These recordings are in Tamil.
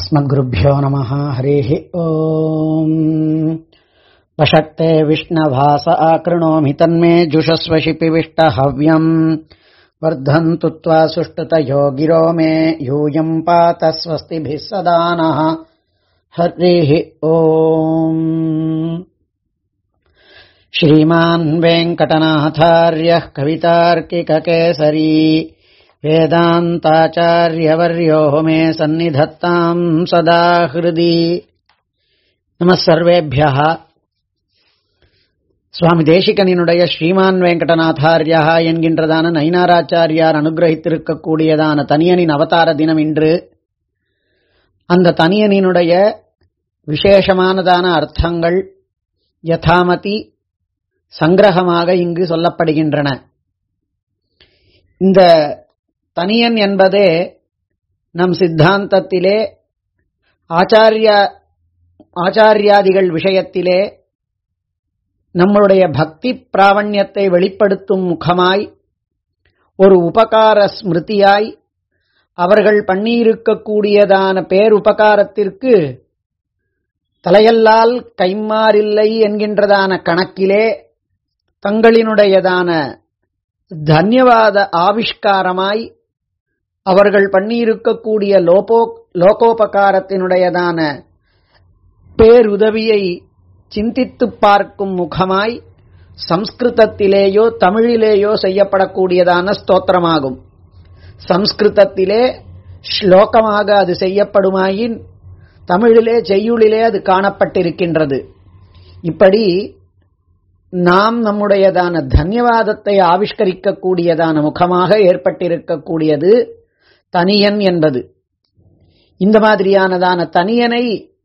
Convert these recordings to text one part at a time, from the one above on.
अस्मद्गुरुभ्यो नमः हरिः ओम् वषक्ते विष्णभास आकृणोमि तन्मे जुषस्व शिपिविष्टहव्यम् वर्धन्तु त्वा सुष्टुतयो गिरो मे यूयम् पात स्वस्तिभिः सदा नः हरिः ओम् श्रीमान् वेङ्कटनाथार्यः कवितार्किककेसरी वेदान्ताचार्यवर्यो मे सन्निधत्ताम् सदा हृदि நம சர்வேபியா சுவாமி தேசிகனினுடைய ஸ்ரீமான் வெங்கடநாதாரியா என்கின்றதான நயினாராச்சாரியார் அனுகிரகித்திருக்கக்கூடியதான தனியனின் அவதார தினம் இன்று அந்த தனியனினுடைய விசேஷமானதான அர்த்தங்கள் யதாமதி சங்கிரகமாக இங்கு சொல்லப்படுகின்றன இந்த தனியன் என்பதே நம் சித்தாந்தத்திலே ஆச்சாரிய ஆச்சாரியாதிகள் விஷயத்திலே நம்முடைய பக்தி பிராவண்யத்தை வெளிப்படுத்தும் முகமாய் ஒரு உபகார ஸ்மிருதியாய் அவர்கள் பண்ணியிருக்கக்கூடியதான பேருபகாரத்திற்கு தலையல்லால் கைமாறில்லை என்கின்றதான கணக்கிலே தங்களினுடையதான தன்யவாத ஆவிஷ்காரமாய் அவர்கள் பண்ணியிருக்கக்கூடிய லோபோ லோகோபகாரத்தினுடையதான பேருதவியை சிந்தித்து பார்க்கும் முகமாய் சம்ஸ்கிருதத்திலேயோ தமிழிலேயோ செய்யப்படக்கூடியதான ஸ்தோத்திரமாகும் சம்ஸ்கிருதத்திலே ஸ்லோகமாக அது செய்யப்படுமாயின் தமிழிலே செய்யுளிலே அது காணப்பட்டிருக்கின்றது இப்படி நாம் நம்முடையதான தன்யவாதத்தை ஆவிஷ்கரிக்கக்கூடியதான முகமாக ஏற்பட்டிருக்கக்கூடியது தனியன் என்பது இந்த மாதிரியானதான தனியனை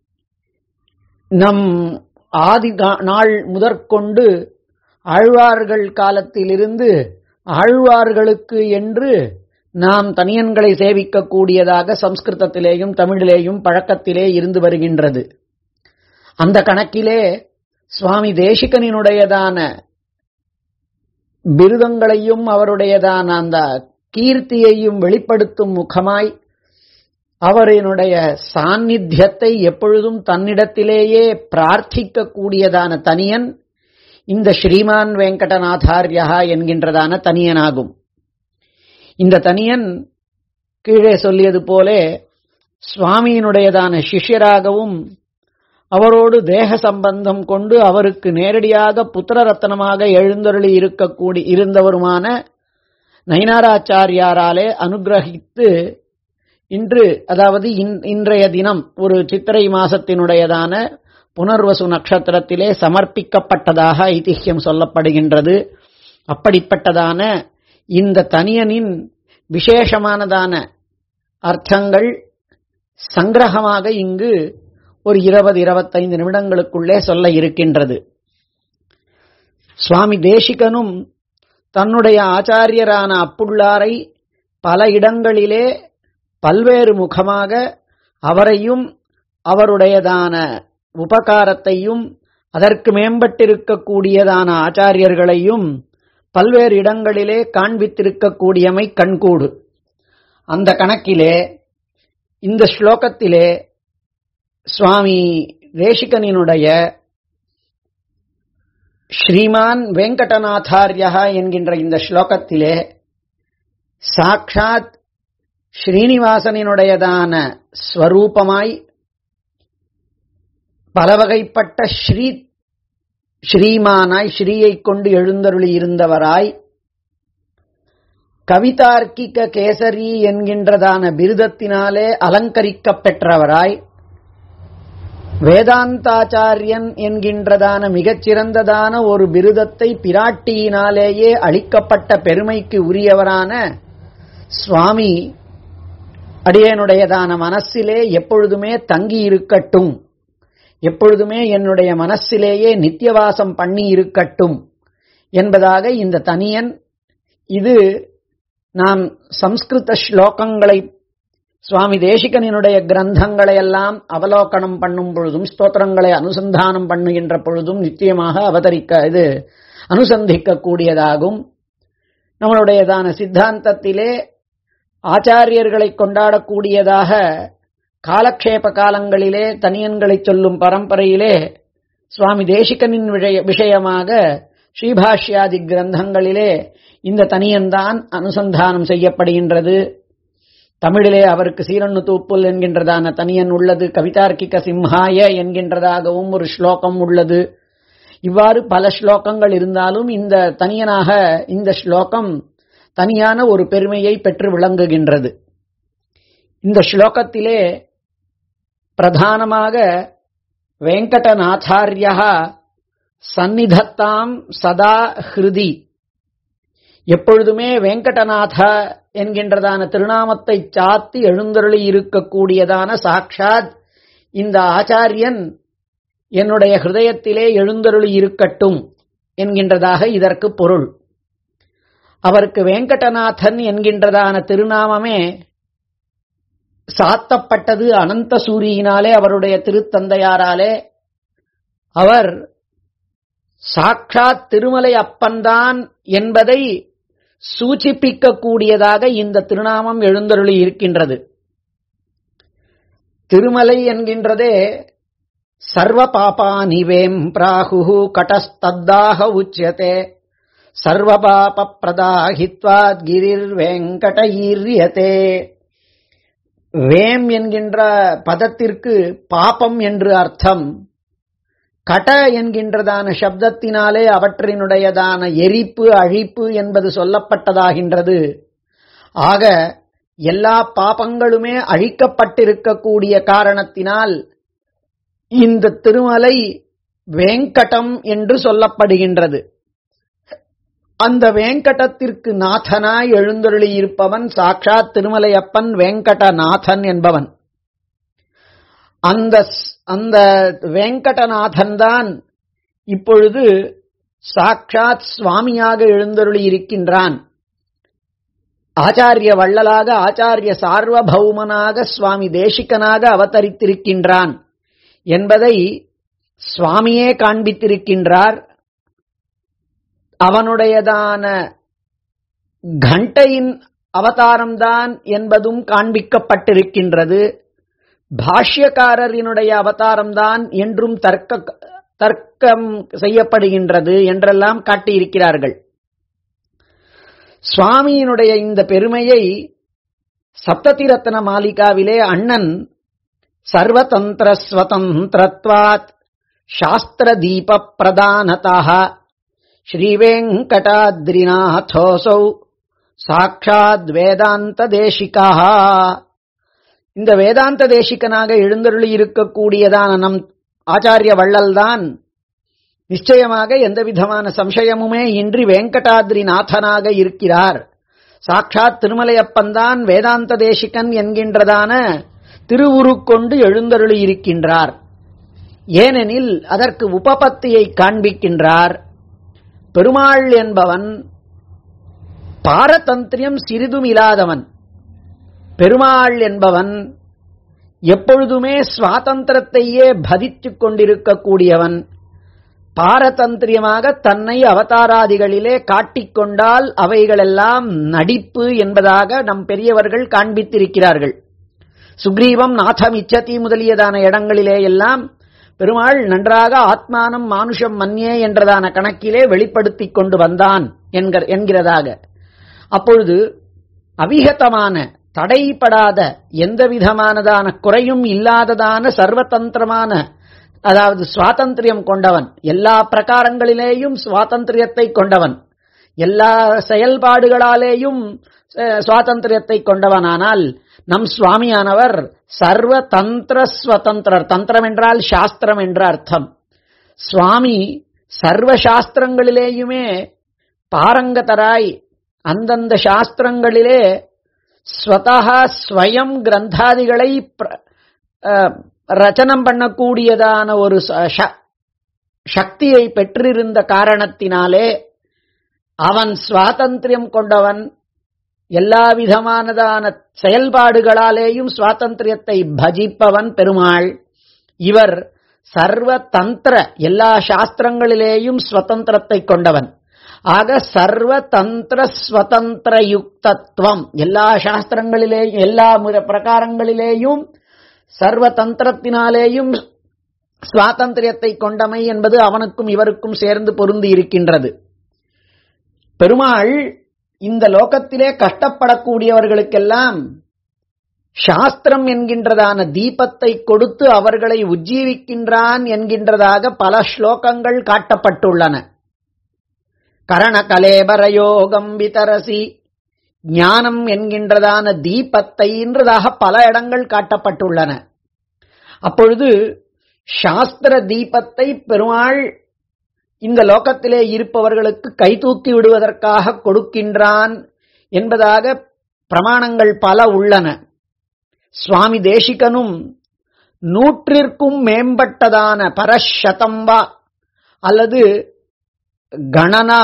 நம் ஆதி நாள் முதற்கொண்டு ஆழ்வார்கள் காலத்திலிருந்து ஆழ்வார்களுக்கு என்று நாம் தனியன்களை சேவிக்கக்கூடியதாக சம்ஸ்கிருதத்திலேயும் தமிழிலேயும் பழக்கத்திலே இருந்து வருகின்றது அந்த கணக்கிலே சுவாமி தேசிகனினுடையதான பிருதங்களையும் அவருடையதான அந்த கீர்த்தியையும் வெளிப்படுத்தும் முகமாய் அவரினுடைய சாநித்தியத்தை எப்பொழுதும் தன்னிடத்திலேயே பிரார்த்திக்க கூடியதான தனியன் இந்த ஸ்ரீமான் வெங்கடநாதாரியா என்கின்றதான தனியனாகும் இந்த தனியன் கீழே சொல்லியது போலே சுவாமியினுடையதான சிஷ்யராகவும் அவரோடு தேக சம்பந்தம் கொண்டு அவருக்கு நேரடியாக புத்திர ரத்தனமாக எழுந்தருளி இருக்கக்கூடி இருந்தவருமான நயினாராச்சாரியாராலே அனுகிரகித்து இன்று அதாவது இன்றைய தினம் ஒரு சித்திரை மாசத்தினுடையதான புனர்வசு நட்சத்திரத்திலே சமர்ப்பிக்கப்பட்டதாக ஐதிஹ்யம் சொல்லப்படுகின்றது அப்படிப்பட்டதான இந்த தனியனின் விசேஷமானதான அர்த்தங்கள் சங்கிரகமாக இங்கு ஒரு இருபது இருபத்தைந்து நிமிடங்களுக்குள்ளே சொல்ல இருக்கின்றது சுவாமி தேசிகனும் தன்னுடைய ஆச்சாரியரான அப்புள்ளாரை பல இடங்களிலே பல்வேறு முகமாக அவரையும் அவருடையதான உபகாரத்தையும் அதற்கு மேம்பட்டிருக்கக்கூடியதான ஆச்சாரியர்களையும் பல்வேறு இடங்களிலே காண்பித்திருக்கக்கூடியமை கண்கூடு அந்த கணக்கிலே இந்த ஸ்லோகத்திலே சுவாமி தேசிகனினுடைய ஸ்ரீமான் வெங்கடநாதாரியா என்கின்ற இந்த ஸ்லோகத்திலே சாக்ஷாத் ஸ்ரீனிவாசனினுடையதான ஸ்வரூபமாய் பலவகைப்பட்ட ஸ்ரீ ஸ்ரீமானாய் ஸ்ரீயை கொண்டு எழுந்தருளி இருந்தவராய் கவிதார்க்கிக கேசரி என்கின்றதான பிருதத்தினாலே அலங்கரிக்கப் பெற்றவராய் வேதாந்தாச்சாரியன் என்கின்றதான மிகச்சிறந்ததான ஒரு பிருதத்தை பிராட்டியினாலேயே அளிக்கப்பட்ட பெருமைக்கு உரியவரான சுவாமி அடியனுடையதான மனசிலே எப்பொழுதுமே தங்கி இருக்கட்டும் எப்பொழுதுமே என்னுடைய மனசிலேயே நித்தியவாசம் பண்ணி இருக்கட்டும் என்பதாக இந்த தனியன் இது நாம் சம்ஸ்கிருத ஸ்லோகங்களை சுவாமி தேசிகனினுடைய கிரந்தங்களை எல்லாம் அவலோகனம் பண்ணும் பொழுதும் ஸ்தோத்திரங்களை அனுசந்தானம் பண்ணுகின்ற பொழுதும் நிச்சயமாக அவதரிக்க இது அனுசந்திக்க கூடியதாகும் நம்மளுடையதான சித்தாந்தத்திலே ஆச்சாரியர்களை கொண்டாடக்கூடியதாக காலக்ஷேப காலங்களிலே தனியன்களை சொல்லும் பரம்பரையிலே சுவாமி தேசிகனின் விஷயமாக ஸ்ரீபாஷ்யாதி கிரந்தங்களிலே இந்த தனியன்தான் அனுசந்தானம் செய்யப்படுகின்றது தமிழிலே அவருக்கு சீரண்ணு தூப்புல் என்கின்றதான தனியன் உள்ளது கவிதார்க்கிக சிம்ஹாய என்கின்றதாகவும் ஒரு ஸ்லோகம் உள்ளது இவ்வாறு பல ஸ்லோகங்கள் இருந்தாலும் இந்த தனியனாக இந்த ஸ்லோகம் தனியான ஒரு பெருமையை பெற்று விளங்குகின்றது இந்த ஸ்லோகத்திலே பிரதானமாக வெங்கடநாச்சாரியா சந்நிதத்தாம் சதா ஹிருதி எப்பொழுதுமே வெங்கடநாத என்கின்றதான திருநாமத்தை சாத்தி எழுந்தருளி இருக்கக்கூடியதான சாட்சாத் இந்த ஆச்சாரியன் என்னுடைய ஹிருதயத்திலே எழுந்தருளி இருக்கட்டும் என்கின்றதாக இதற்கு பொருள் அவருக்கு வெங்கடநாதன் என்கின்றதான திருநாமமே சாத்தப்பட்டது அனந்த சூரியினாலே அவருடைய திருத்தந்தையாராலே அவர் சாட்சாத் திருமலை அப்பன்தான் என்பதை சூச்சிப்பிக்கக்கூடியதாக இந்த திருநாமம் எழுந்தருளி இருக்கின்றது திருமலை என்கின்றதே சர்வ பாபானி வேம் பிராகு கடஸ்தத்தாக உச்சியதே சர்வ பாப பிரதாகித்வாத் கிரிர் வெங்கடஈரியதே வேம் என்கின்ற பதத்திற்கு பாபம் என்று அர்த்தம் கட என்கின்றதான சப்தத்தினாலே அவற்றினுடையதான எரிப்பு அழிப்பு என்பது சொல்லப்பட்டதாகின்றது ஆக எல்லா பாபங்களுமே அழிக்கப்பட்டிருக்கக்கூடிய காரணத்தினால் இந்த திருமலை வேங்கடம் என்று சொல்லப்படுகின்றது அந்த வேங்கடத்திற்கு நாதனாய் எழுந்தருளி இருப்பவன் சாட்சாத் திருமலையப்பன் வேங்கடநாதன் என்பவன் அந்த அந்த வெங்கடநாதன் தான் இப்பொழுது சாட்சாத் சுவாமியாக எழுந்தருளி இருக்கின்றான் ஆச்சாரிய வள்ளலாக ஆச்சாரிய சார்வபௌமனாக சுவாமி தேசிகனாக அவதரித்திருக்கின்றான் என்பதை சுவாமியே காண்பித்திருக்கின்றார் அவனுடையதான கண்டையின் அவதாரம்தான் என்பதும் காண்பிக்கப்பட்டிருக்கின்றது பாஷ்யக்காரரினுடைய அவதாரம்தான் என்றும் தர்க்க தர்க்கம் செய்யப்படுகின்றது என்றெல்லாம் காட்டியிருக்கிறார்கள் சுவாமியினுடைய இந்த பெருமையை சப்ததிரத்ன மாலிகாவிலே அண்ணன் சர்வதந்திர ஸ்வதந்திரத்வாத் சாஸ்திர தீப பிரதானதாக ஸ்ரீவேங்கடாத்ரிநாதோசௌ சாட்சாத் வேதாந்த தேசிகா இந்த வேதாந்த தேசிகனாக எழுந்தருளி இருக்கக்கூடியதான நம் ஆச்சாரிய வள்ளல்தான் நிச்சயமாக எந்த விதமான சம்சயமுமே இன்றி வெங்கடாத்ரி நாதனாக இருக்கிறார் சாட்சாத் திருமலையப்பன்தான் வேதாந்த தேசிகன் என்கின்றதான திருவுருக்கொண்டு எழுந்தருளி இருக்கின்றார் ஏனெனில் அதற்கு உபபத்தியை காண்பிக்கின்றார் பெருமாள் என்பவன் பாரதந்திரியம் சிறிதும் இல்லாதவன் பெருமாள் என்பவன் எப்பொழுதுமே சுவாதந்திரத்தையே பதித்துக் கொண்டிருக்கக்கூடியவன் பாரதந்திரியமாக தன்னை அவதாராதிகளிலே காட்டிக்கொண்டால் அவைகளெல்லாம் நடிப்பு என்பதாக நம் பெரியவர்கள் காண்பித்திருக்கிறார்கள் சுக்ரீவம் நாதம் இச்சதி முதலியதான இடங்களிலே எல்லாம் பெருமாள் நன்றாக ஆத்மானம் மானுஷம் மன்யே என்றதான கணக்கிலே வெளிப்படுத்திக் கொண்டு வந்தான் என்கிறதாக அப்பொழுது அவிகத்தமான தடைப்படாத எந்த விதமானதான குறையும் இல்லாததான சர்வதந்திரமான அதாவது சுவாதந்திரியம் கொண்டவன் எல்லா பிரகாரங்களிலேயும் சுவாதந்திரியத்தை கொண்டவன் எல்லா செயல்பாடுகளாலேயும் சுவாதந்திரியத்தை கொண்டவனானால் நம் சுவாமியானவர் சர்வ தந்திர ஸ்வதந்திரர் தந்திரம் என்றால் சாஸ்திரம் என்ற அர்த்தம் சுவாமி சர்வ சாஸ்திரங்களிலேயுமே பாரங்கதராய் அந்தந்த சாஸ்திரங்களிலே ஸ்வதா ஸ்வயம் கிரந்தாதிகளை ரச்சனம் பண்ணக்கூடியதான ஒரு சக்தியை பெற்றிருந்த காரணத்தினாலே அவன் சுவாதந்திரியம் கொண்டவன் எல்லா விதமானதான செயல்பாடுகளாலேயும் சுவாதந்திரியத்தை பஜிப்பவன் பெருமாள் இவர் சர்வ தந்திர எல்லா சாஸ்திரங்களிலேயும் சுதந்திரத்தை கொண்டவன் ஆக சர்வ தந்திர ஸ்வதந்திர யுக்தத்துவம் எல்லா சாஸ்திரங்களிலேயும் எல்லா பிரகாரங்களிலேயும் சர்வ தந்திரத்தினாலேயும் சுவாதந்திரியத்தை கொண்டமை என்பது அவனுக்கும் இவருக்கும் சேர்ந்து பொருந்தி இருக்கின்றது பெருமாள் இந்த லோகத்திலே கஷ்டப்படக்கூடியவர்களுக்கெல்லாம் சாஸ்திரம் என்கின்றதான தீபத்தை கொடுத்து அவர்களை உஜ்ஜீவிக்கின்றான் என்கின்றதாக பல ஸ்லோகங்கள் காட்டப்பட்டுள்ளன கரண கலேபரயோகம் விதரசி ஞானம் என்கின்றதான தீபத்தை என்றதாக பல இடங்கள் காட்டப்பட்டுள்ளன அப்பொழுது சாஸ்திர தீபத்தை பெருமாள் இந்த லோகத்திலே இருப்பவர்களுக்கு கைதூக்கி விடுவதற்காக கொடுக்கின்றான் என்பதாக பிரமாணங்கள் பல உள்ளன சுவாமி தேசிகனும் நூற்றிற்கும் மேம்பட்டதான பரஷதம்பா அல்லது கணனா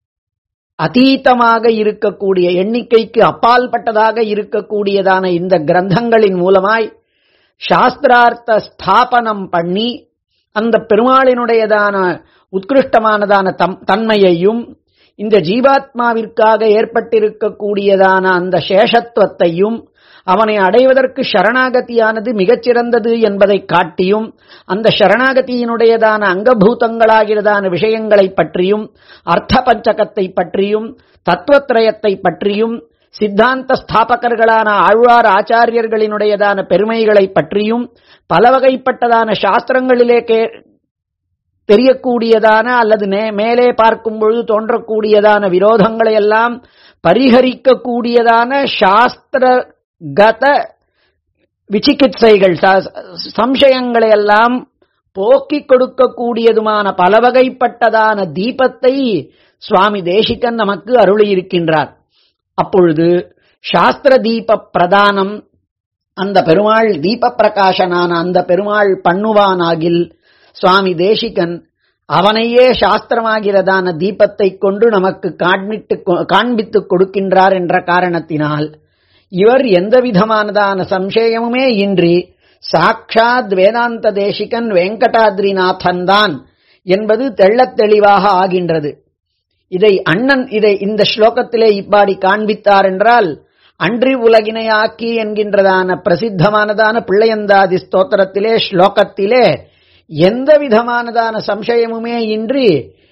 அதீதமாக இருக்கக்கூடிய எண்ணிக்கைக்கு அப்பால்பட்டதாக இருக்கக்கூடியதான இந்த கிரந்தங்களின் மூலமாய் சாஸ்திரார்த்த ஸ்தாபனம் பண்ணி அந்த பெருமாளினுடையதான உத்கிருஷ்டமானதான தன்மையையும் இந்த ஜீவாத்மாவிற்காக ஏற்பட்டிருக்கக்கூடியதான அந்த சேஷத்துவத்தையும் அவனை அடைவதற்கு சரணாகதியானது மிகச்சிறந்தது என்பதை காட்டியும் அந்த சரணாகதியினுடையதான அங்கபூதங்களாகிறதான விஷயங்களை பற்றியும் அர்த்த பஞ்சகத்தை பற்றியும் தத்துவத்திரயத்தை பற்றியும் சித்தாந்த ஸ்தாபகர்களான ஆழ்வார் ஆச்சாரியர்களினுடையதான பெருமைகளை பற்றியும் பல வகைப்பட்டதான சாஸ்திரங்களிலே தெரியக்கூடியதான அல்லது மேலே பார்க்கும் பொழுது தோன்றக்கூடியதான விரோதங்களை எல்லாம் பரிகரிக்கக்கூடியதான சாஸ்திர கத விசிகிச்சைகள் சம்சயங்களை எல்லாம் போக்கிக் கொடுக்கக்கூடியதுமான பல வகைப்பட்டதான தீபத்தை சுவாமி தேசிகன் நமக்கு அருளியிருக்கின்றார் அப்பொழுது சாஸ்திர தீப பிரதானம் அந்த பெருமாள் தீப பிரகாசனான அந்த பெருமாள் பண்ணுவானாகில் சுவாமி தேசிகன் அவனையே சாஸ்திரமாகிறதான தீபத்தை கொண்டு நமக்கு காண்பித்து காண்பித்துக் கொடுக்கின்றார் என்ற காரணத்தினால் இவர் எந்த விதமானதான சம்சயமுமே இன்றி சாட்சாத் வேதாந்த தேசிகன் வெங்கடாத்ரிநாதன் தான் என்பது தெள்ளத் தெளிவாக ஆகின்றது இதை அண்ணன் இதை இந்த ஸ்லோகத்திலே இப்பாடி காண்பித்தார் என்றால் அன்றி உலகினை ஆக்கி என்கின்றதான பிரசித்தமானதான பிள்ளையந்தாதி ஸ்தோத்திரத்திலே ஸ்லோகத்திலே எந்த விதமானதான சம்சயமுமே இன்றி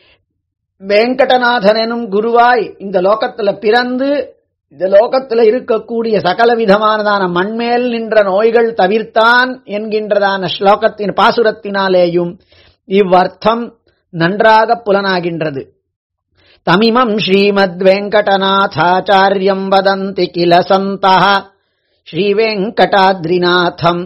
வெங்கடநாதன் எனும் குருவாய் இந்த லோகத்துல பிறந்து இந்த லோகத்துல இருக்கக்கூடிய சகல விதமானதான மண்மேல் நின்ற நோய்கள் தவிர்த்தான் என்கின்றதான ஸ்லோகத்தின் பாசுரத்தினாலேயும் இவ்வர்த்தம் நன்றாக புலனாகின்றது தமிமம் ஸ்ரீமத் வெங்கடநாதாச்சாரியம் வதந்தி கில சந்தா ஸ்ரீவெங்கடாத்ரிநாதம்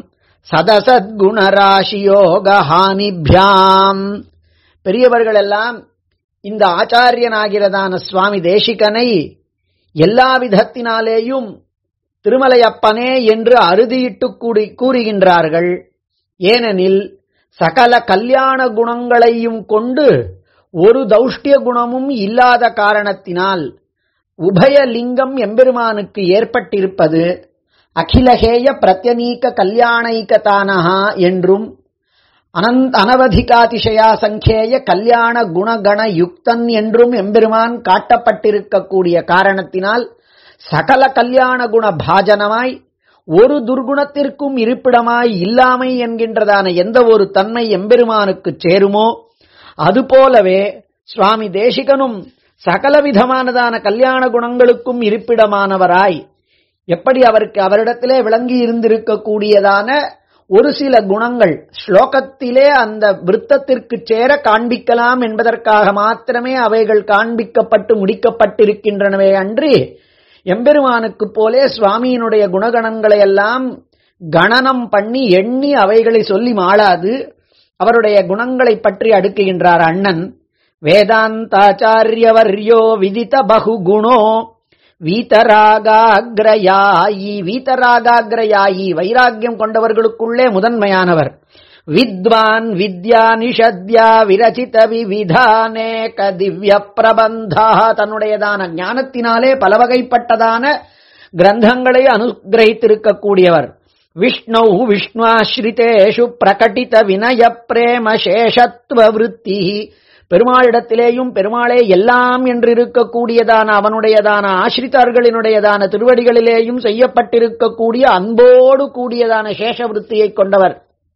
சதசத்குணராசியோகானிபியாம் பெரியவர்கள் எல்லாம் இந்த ஆச்சாரியனாகிறதான சுவாமி தேசிகனை எல்லா விதத்தினாலேயும் திருமலையப்பனே என்று அறுதியிட்டு கூறி கூறுகின்றார்கள் ஏனெனில் சகல கல்யாண குணங்களையும் கொண்டு ஒரு தௌஷ்டிய குணமும் இல்லாத காரணத்தினால் உபயலிங்கம் எம்பெருமானுக்கு ஏற்பட்டிருப்பது அகிலகேய பிரத்யநீக கல்யாணைக்கதானஹா என்றும் அனந்த் அனவதிகாதிசயா சங்கேய கல்யாண குணகண யுக்தன் என்றும் எம்பெருமான் காட்டப்பட்டிருக்கக்கூடிய காரணத்தினால் சகல கல்யாண குண பாஜனமாய் ஒரு துர்குணத்திற்கும் இருப்பிடமாய் இல்லாமை என்கின்றதான எந்த ஒரு தன்மை எம்பெருமானுக்கு சேருமோ அதுபோலவே சுவாமி தேசிகனும் சகலவிதமானதான கல்யாண குணங்களுக்கும் இருப்பிடமானவராய் எப்படி அவருக்கு அவரிடத்திலே விளங்கி இருந்திருக்கக்கூடியதான ஒரு சில குணங்கள் ஸ்லோகத்திலே அந்த விருத்தத்திற்கு சேர காண்பிக்கலாம் என்பதற்காக மாத்திரமே அவைகள் காண்பிக்கப்பட்டு முடிக்கப்பட்டிருக்கின்றனவே அன்றி எம்பெருமானுக்கு போலே சுவாமியினுடைய குணகணங்களை எல்லாம் கணனம் பண்ணி எண்ணி அவைகளை சொல்லி மாளாது அவருடைய குணங்களை பற்றி அடுக்குகின்றார் அண்ணன் வேதாந்தாச்சாரியவர்யோ விதித பகுகுணோ வீதராகாகிரயாயி வீதராகாகிரயாயி வைராக்கியம் கொண்டவர்களுக்குள்ளே முதன்மையானவர் வித்வான் வித்யா நிஷத்யா விரச்சித விவிதானேக திவ்ய பிரபந்தா தன்னுடையதான ஞானத்தினாலே பல வகைப்பட்டதான கிரந்தங்களை அனுகிரகித்திருக்கக்கூடியவர் விஷ்ணு விஷ்ணுவாஸ்ரிதேஷு பிரகட்டித வினய பிரேம சேஷத்துவ விருத்தி பெருமாளிடத்திலேயும் பெருமாளே எல்லாம் என்று இருக்கக்கூடியதான அவனுடையதான ஆசிரித்தார்களினுடையதான திருவடிகளிலேயும் செய்யப்பட்டிருக்கக்கூடிய அன்போடு கூடியதான சேஷவிருத்தியை கொண்டவர்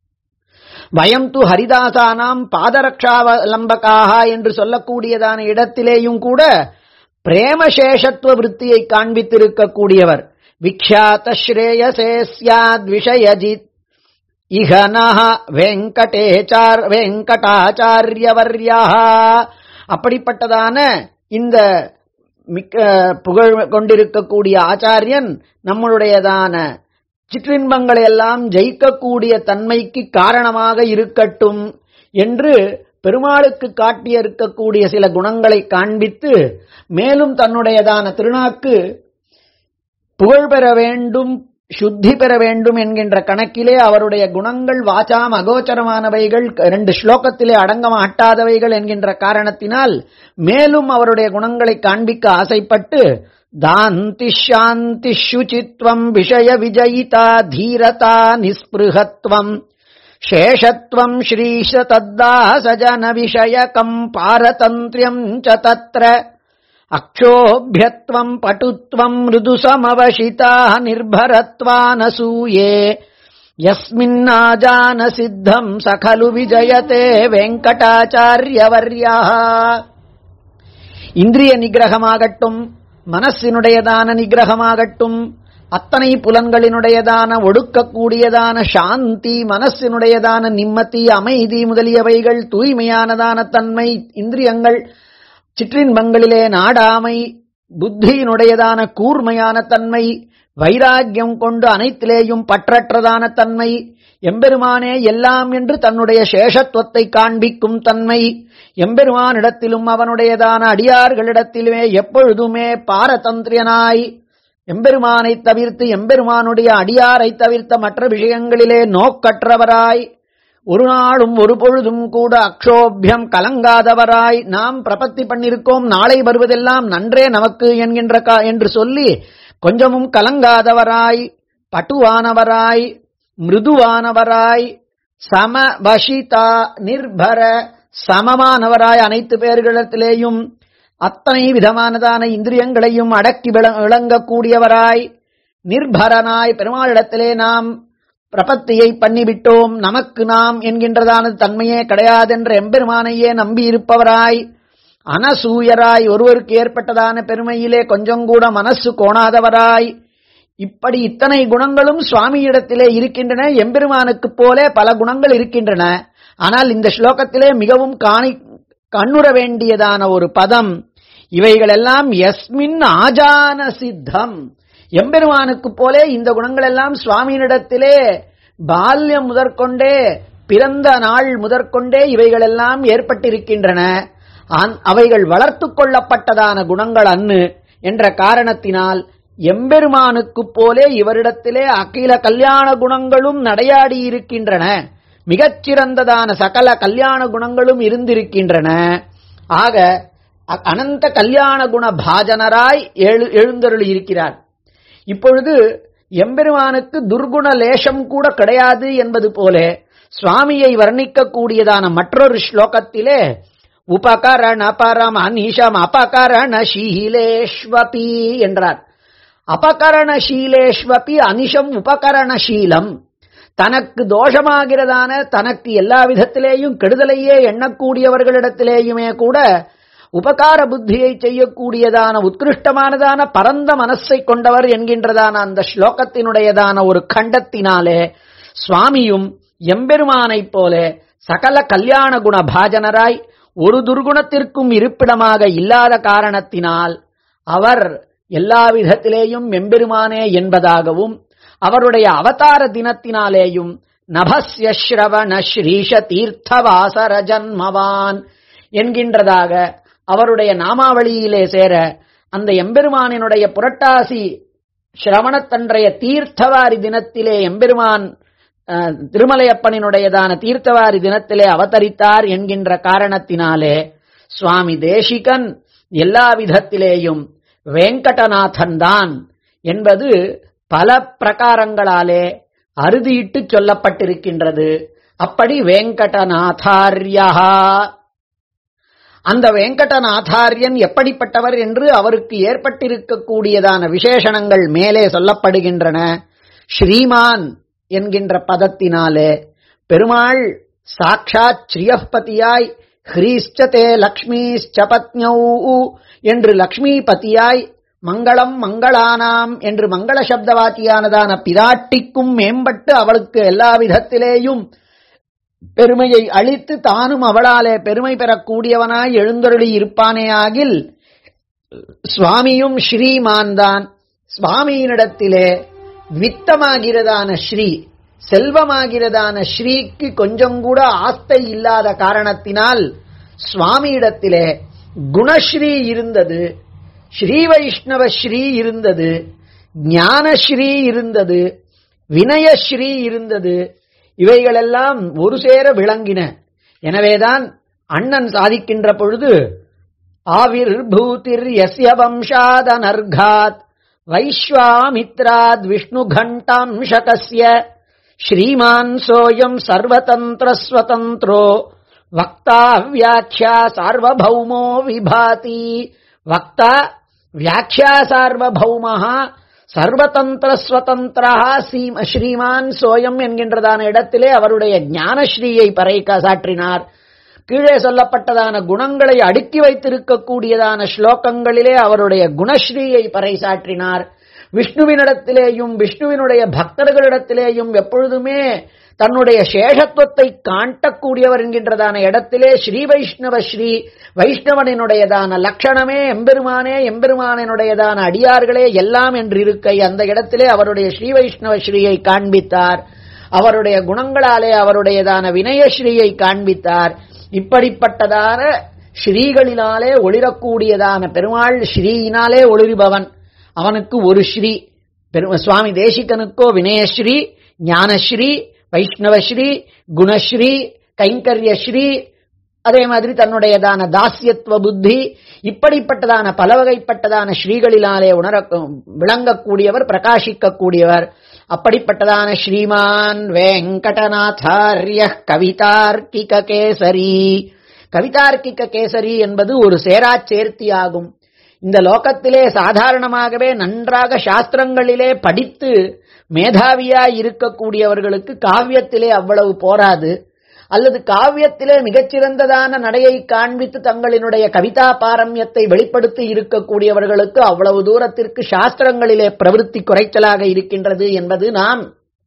வயம் து ஹரிதாசானாம் பாதரக்ஷாவலம்பகாக என்று சொல்லக்கூடியதான இடத்திலேயும் கூட பிரேமசேஷத்துவ விருத்தியை காண்பித்திருக்கக்கூடியவர் விக்ஷாத ஸ்ரேயசே சியாத் விஷயஜித் இகனஹ வெங்கடேச்சார் வெங்கடாச்சாரியவர்யா அப்படிப்பட்டதான இந்த மிக்க புகழ் கொண்டிருக்கக்கூடிய ஆச்சாரியன் நம்மளுடையதான சிற்றின்பங்களை எல்லாம் ஜெயிக்கக்கூடிய தன்மைக்கு காரணமாக இருக்கட்டும் என்று பெருமாளுக்கு காட்டிய இருக்கக்கூடிய சில குணங்களை காண்பித்து மேலும் தன்னுடையதான திருநாக்கு புகழ் பெற வேண்டும் சுத்தி பெற வேண்டும் என்கின்ற கணக்கிலே அவருடைய குணங்கள் வாச்சாம் அகோச்சரமானவைகள் ரெண்டு ஸ்லோகத்திலே அடங்க மாட்டாதவைகள் என்கின்ற காரணத்தினால் மேலும் அவருடைய குணங்களை காண்பிக்க ஆசைப்பட்டு தாந்தி சாந்தி சுச்சித்வம் விஷய விஜயிதா தீரதா நிஸ்பிருகத்வம் சேஷத்வம் ஸ்ரீஷ தத்தாசஜன விஷயகம் பாரதந்திரியம் ச தத்ர அக்ஷோபியத்வம் பட்டுத்வம் மிருது சமவசிதா நிர்பரத்வானசூயே யஸ்மின்னாஜான சித்தம் சகலு விஜயதே வெங்கடாச்சாரியவர்யா இந்திரிய நிகிரகமாகட்டும் மனசினுடையதான நிகிரகமாகட்டும் அத்தனை புலன்களினுடையதான ஒடுக்கக்கூடியதான சாந்தி மனசினுடையதான நிம்மதி அமைதி முதலியவைகள் தூய்மையானதான தன்மை இந்திரியங்கள் சிற்றின்பங்களிலே நாடாமை புத்தியினுடையதான கூர்மையான தன்மை வைராக்கியம் கொண்டு அனைத்திலேயும் பற்றற்றதான தன்மை எம்பெருமானே எல்லாம் என்று தன்னுடைய சேஷத்துவத்தை காண்பிக்கும் தன்மை எம்பெருமானிடத்திலும் அவனுடையதான அடியார்களிடத்திலுமே எப்பொழுதுமே பாரதந்திரியனாய் எம்பெருமானை தவிர்த்து எம்பெருமானுடைய அடியாரை தவிர்த்த மற்ற விஷயங்களிலே நோக்கற்றவராய் ஒரு நாளும் ஒரு பொழுதும் கூட அக்ஷோபியம் கலங்காதவராய் நாம் பிரபத்தி பண்ணிருக்கோம் நாளை வருவதெல்லாம் நன்றே நமக்கு என்கின்ற என்று சொல்லி கொஞ்சமும் கலங்காதவராய் பட்டுவானவராய் மிருதுவானவராய் சமவசிதா நிர்பர சமமானவராய் அனைத்து பேர்களிடத்திலேயும் அத்தனை விதமானதான இந்திரியங்களையும் அடக்கி விளங்கக்கூடியவராய் நிர்பரனாய் பெருமாளிடத்திலே நாம் பிரபத்தியை பண்ணிவிட்டோம் நமக்கு நாம் என்கின்றதான தன்மையே கிடையாதென்ற எம்பெருமானையே நம்பியிருப்பவராய் அனசூயராய் ஒருவருக்கு ஏற்பட்டதான பெருமையிலே கொஞ்சம் கூட மனசு கோணாதவராய் இப்படி இத்தனை குணங்களும் சுவாமியிடத்திலே இருக்கின்றன எம்பெருமானுக்கு போல பல குணங்கள் இருக்கின்றன ஆனால் இந்த ஸ்லோகத்திலே மிகவும் காணி கண்ணுற வேண்டியதான ஒரு பதம் இவைகளெல்லாம் எஸ்மின் ஆஜான சித்தம் எம்பெருமானுக்கு போலே இந்த குணங்கள் எல்லாம் சுவாமியினிடத்திலே பால்யம் முதற்கொண்டே பிறந்த நாள் முதற்கொண்டே இவைகளெல்லாம் ஏற்பட்டிருக்கின்றன அவைகள் வளர்த்து கொள்ளப்பட்டதான குணங்கள் அன்னு என்ற காரணத்தினால் எம்பெருமானுக்கு போலே இவரிடத்திலே அகில கல்யாண குணங்களும் நடையாடி இருக்கின்றன மிகச்சிறந்ததான சகல கல்யாண குணங்களும் இருந்திருக்கின்றன ஆக அனந்த கல்யாண குண பாஜனராய் எழு எழுந்தருளி இருக்கிறார் இப்பொழுது எம்பெருமானுக்கு துர்குண லேசம் கூட கிடையாது என்பது போல சுவாமியை வர்ணிக்கக்கூடியதான மற்றொரு ஸ்லோகத்திலே உபகரண பரம் அனிஷம் அபகரண ஷீலேஷ்வபி என்றார் அபகரணசீலேஷ்வபி அனிஷம் உபகரணசீலம் தனக்கு தோஷமாகிறதான தனக்கு எல்லா விதத்திலேயும் கெடுதலையே எண்ணக்கூடியவர்களிடத்திலேயுமே கூட உபகார புத்தியை செய்யக்கூடியதான உத்கிருஷ்டமானதான பரந்த மனசை கொண்டவர் என்கின்றதான அந்த ஸ்லோகத்தினுடையதான ஒரு கண்டத்தினாலே சுவாமியும் எம்பெருமானைப் போல சகல கல்யாண குண பாஜனராய் ஒரு துர்குணத்திற்கும் இருப்பிடமாக இல்லாத காரணத்தினால் அவர் எல்லா விதத்திலேயும் எம்பெருமானே என்பதாகவும் அவருடைய அவதார தினத்தினாலேயும் நபஸ்ய ஸ்ரவண ஸ்ரீஷ தீர்த்தவாசர ஜன்மவான் என்கின்றதாக அவருடைய நாமாவளியிலே சேர அந்த எம்பெருமானினுடைய புரட்டாசி சிரவணத்தன்றைய தீர்த்தவாரி தினத்திலே எம்பெருமான் திருமலையப்பனினுடையதான தீர்த்தவாரி தினத்திலே அவதரித்தார் என்கின்ற காரணத்தினாலே சுவாமி தேசிகன் எல்லா விதத்திலேயும் வெங்கடநாதன் தான் என்பது பல பிரகாரங்களாலே அறுதியிட்டு சொல்லப்பட்டிருக்கின்றது அப்படி வெங்கடநாதாரியா அந்த வெங்கடநாதாரியன் எப்படிப்பட்டவர் என்று அவருக்கு ஏற்பட்டிருக்கக்கூடியதான விசேஷணங்கள் மேலே சொல்லப்படுகின்றன ஸ்ரீமான் என்கின்ற பதத்தினாலே பெருமாள் சாட்சாத் ஸ்ரீயப்பதியாய் ஹ்ரீஷ்டதே லக்ஷ்மீஷ்ச பத்ஞௌ என்று லக்ஷ்மிபதியாய் மங்களம் மங்களானாம் என்று மங்கள சப்தவாத்தியானதான பிராட்டிக்கும் மேம்பட்டு அவளுக்கு எல்லா விதத்திலேயும் பெருமையை அளித்து தானும் அவளாலே பெருமை பெறக்கூடியவனாய் எழுந்தருளி இருப்பானேயாகில் சுவாமியும் ஸ்ரீமான் தான் சுவாமியினிடத்திலே வித்தமாகிறதான ஸ்ரீ செல்வமாகிறதான ஸ்ரீக்கு கொஞ்சம் கூட ஆஸ்தை இல்லாத காரணத்தினால் சுவாமியிடத்திலே குணஸ்ரீ இருந்தது ஸ்ரீ வைஷ்ணவ ஸ்ரீ இருந்தது ஞானஸ்ரீ இருந்தது வினயஸ்ரீ இருந்தது இவைகளெல்லாம் ஒரு சேர விளங்கின எனவேதான் அண்ணன் சாதிக்கின்ற பொழுது ஆவிர் பூதிர் யஸ்ய வம்சாதனர்காத் வைஸ்வாமித்ராத் விஷ்ணு கண்டாம்சகஸ்ய ஸ்ரீமான் சோயம் சர்வதந்திர ஸ்வதந்திரோ வக்தா வியாக்கியா சார்வபௌமோ விபாதி வக்தா வியாக்கியா சார்வபௌமஹா சர்வதந்திர ஸ்வதந்திரா ஸ்ரீமான் சோயம் என்கின்றதான இடத்திலே அவருடைய ஞானஸ்ரீயை பறைக்க சாற்றினார் கீழே சொல்லப்பட்டதான குணங்களை அடுக்கி வைத்திருக்கக்கூடியதான ஸ்லோகங்களிலே அவருடைய குணஸ்ரீயை பறைசாற்றினார் விஷ்ணுவினிடத்திலேயும் விஷ்ணுவினுடைய பக்தர்களிடத்திலேயும் எப்பொழுதுமே தன்னுடைய சேஷத்துவத்தை காட்டக்கூடியவர் என்கின்றதான இடத்திலே ஸ்ரீ வைஷ்ணவ ஸ்ரீ வைஷ்ணவனினுடையதான லட்சணமே எம்பெருமானே எம்பெருமானினுடையதான அடியார்களே எல்லாம் என்று இருக்கை அந்த இடத்திலே அவருடைய ஸ்ரீ வைஷ்ணவ ஸ்ரீயை காண்பித்தார் அவருடைய குணங்களாலே அவருடையதான வினயஸ்ரீயை காண்பித்தார் இப்படிப்பட்டதான ஸ்ரீகளினாலே ஒளிரக்கூடியதான பெருமாள் ஸ்ரீயினாலே ஒளிர்பவன் அவனுக்கு ஒரு ஸ்ரீ பெரு சுவாமி தேசிகனுக்கோ வினயஸ்ரீ ஞானஸ்ரீ வைஷ்ணவஸ்ரீ குணஸ்ரீ கைங்கரியஸ்ரீ அதே மாதிரி தன்னுடையதான தாசியத்துவ புத்தி இப்படிப்பட்டதான பல வகைப்பட்டதான ஸ்ரீகளினாலே உணர விளங்கக்கூடியவர் பிரகாசிக்கக்கூடியவர் அப்படிப்பட்டதான ஸ்ரீமான் வெங்கடநாதாரிய கவிதார்க்கிக கேசரி கவிதார்க்கிக கேசரி என்பது ஒரு சேராச் சேர்த்தியாகும் இந்த லோகத்திலே சாதாரணமாகவே நன்றாக சாஸ்திரங்களிலே படித்து மேதாவியாய் இருக்கக்கூடியவர்களுக்கு காவியத்திலே அவ்வளவு போராது அல்லது காவியத்திலே மிகச்சிறந்ததான நடையை காண்பித்து தங்களினுடைய கவிதா பாரம்யத்தை வெளிப்படுத்தி இருக்கக்கூடியவர்களுக்கு அவ்வளவு தூரத்திற்கு சாஸ்திரங்களிலே பிரவருத்தி குறைச்சலாக இருக்கின்றது என்பது நாம்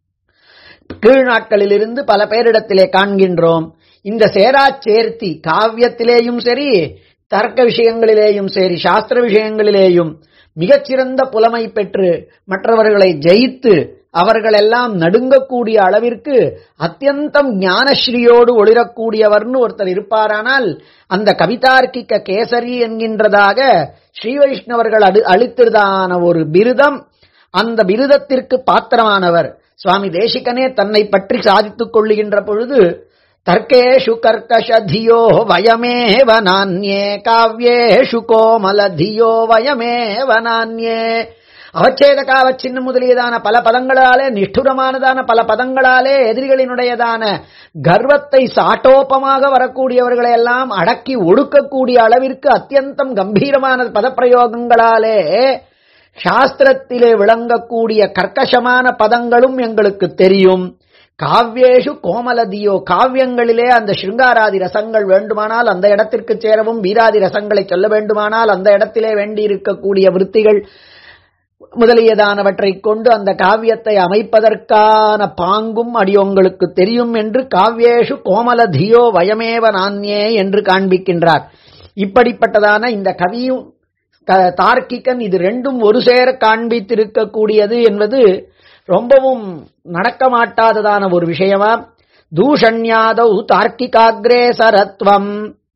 கீழ் நாட்களிலிருந்து பல பேரிடத்திலே காண்கின்றோம் இந்த சேரா சேர்த்தி காவியத்திலேயும் சரி தர்க்க விஷயங்களிலேயும் சரி சாஸ்திர விஷயங்களிலேயும் மிகச்சிறந்த புலமை பெற்று மற்றவர்களை ஜெயித்து அவர்களெல்லாம் நடுங்கக்கூடிய அளவிற்கு அத்தியந்தம் ஞானஸ்ரீயோடு ஒளிரக்கூடியவர்னு ஒருத்தர் இருப்பாரானால் அந்த கவிதார்க்கிக்க கேசரி என்கின்றதாக ஸ்ரீ வைஷ்ணவர்கள் அடு அளித்திருதான ஒரு பிருதம் அந்த பிருதத்திற்கு பாத்திரமானவர் சுவாமி தேசிகனே தன்னை பற்றி சாதித்துக் கொள்ளுகின்ற பொழுது தர்க்கேஷு கர்க்கஷதியோ வயமேவ நான்யே காவ்யேஷு கோமல தியோ வயமேவ நான்யே அவச்சேதகாவ சின்ன முதலியதான பல பதங்களாலே நிஷ்டுரமானதான பல பதங்களாலே எதிரிகளினுடையதான கர்வத்தை சாட்டோப்பமாக வரக்கூடியவர்களை எல்லாம் அடக்கி ஒடுக்கக்கூடிய அளவிற்கு அத்தியந்தம் கம்பீரமான பதப்பிரயோகங்களாலே சாஸ்திரத்திலே விளங்கக்கூடிய கர்க்கசமான பதங்களும் எங்களுக்கு தெரியும் காவ்யேஷு கோமலதியோ காவியங்களிலே அந்த சிருங்காராதி ரசங்கள் வேண்டுமானால் அந்த இடத்திற்கு சேரவும் வீராதி ரசங்களை சொல்ல வேண்டுமானால் அந்த இடத்திலே வேண்டியிருக்கக்கூடிய விற்த்திகள் முதலியதானவற்றை கொண்டு அந்த காவியத்தை அமைப்பதற்கான பாங்கும் அடியோங்களுக்கு தெரியும் என்று காவ்யேஷு கோமலதியோ வயமேவ நான்யே என்று காண்பிக்கின்றார் இப்படிப்பட்டதான இந்த கவியும் தார்க்கிகன் இது ரெண்டும் ஒரு சேர காண்பித்திருக்கக்கூடியது என்பது ரொம்பவும் நடக்க மாட்டாததான ஒரு விஷயமா தூஷண்யாதௌ தார்க்கிகாகிரேசரத்வம்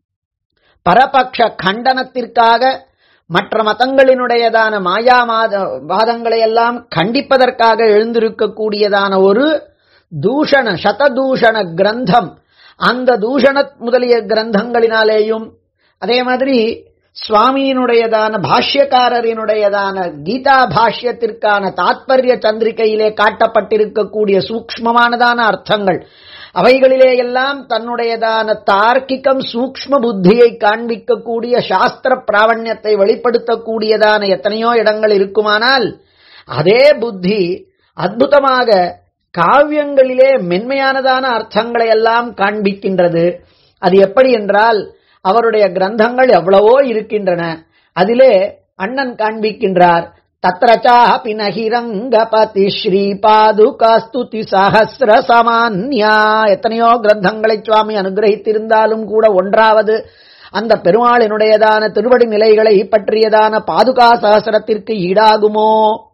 பரபக்ஷ கண்டனத்திற்காக மற்ற மதங்களினுடையதான மாயா வாதங்களை எல்லாம் கண்டிப்பதற்காக எழுந்திருக்கக்கூடியதான ஒரு தூஷண சததூஷண கிரந்தம் அந்த தூஷண முதலிய கிரந்தங்களினாலேயும் அதே மாதிரி சுவாமியினுடையதான பாஷ்யக்காரரினுடையதான கீதா பாஷ்யத்திற்கான தாத்பரிய சந்திரிகையிலே காட்டப்பட்டிருக்கக்கூடிய சூக்மமானதான அர்த்தங்கள் அவைகளிலே எல்லாம் தன்னுடையதான தார்க்கிகம் சூக்ஷ்ம புத்தியை காண்பிக்கக்கூடிய சாஸ்திர பிராவண்யத்தை வெளிப்படுத்தக்கூடியதான எத்தனையோ இடங்கள் இருக்குமானால் அதே புத்தி அற்புதமாக காவியங்களிலே மென்மையானதான அர்த்தங்களை எல்லாம் காண்பிக்கின்றது அது எப்படி என்றால் அவருடைய கிரந்தங்கள் எவ்வளவோ இருக்கின்றன அதிலே அண்ணன் காண்பிக்கின்றார் தத்ரச்சாபி நகிரங்கபதி ஸ்ரீ பாதுகாஸ்துதி சஹசிர சமான்யா எத்தனையோ கிரந்தங்களை சுவாமி அனுகிரகித்திருந்தாலும் கூட ஒன்றாவது அந்த பெருமாளினுடையதான திருவடி நிலைகளை பற்றியதான பாதுகா சகசிரத்திற்கு ஈடாகுமோ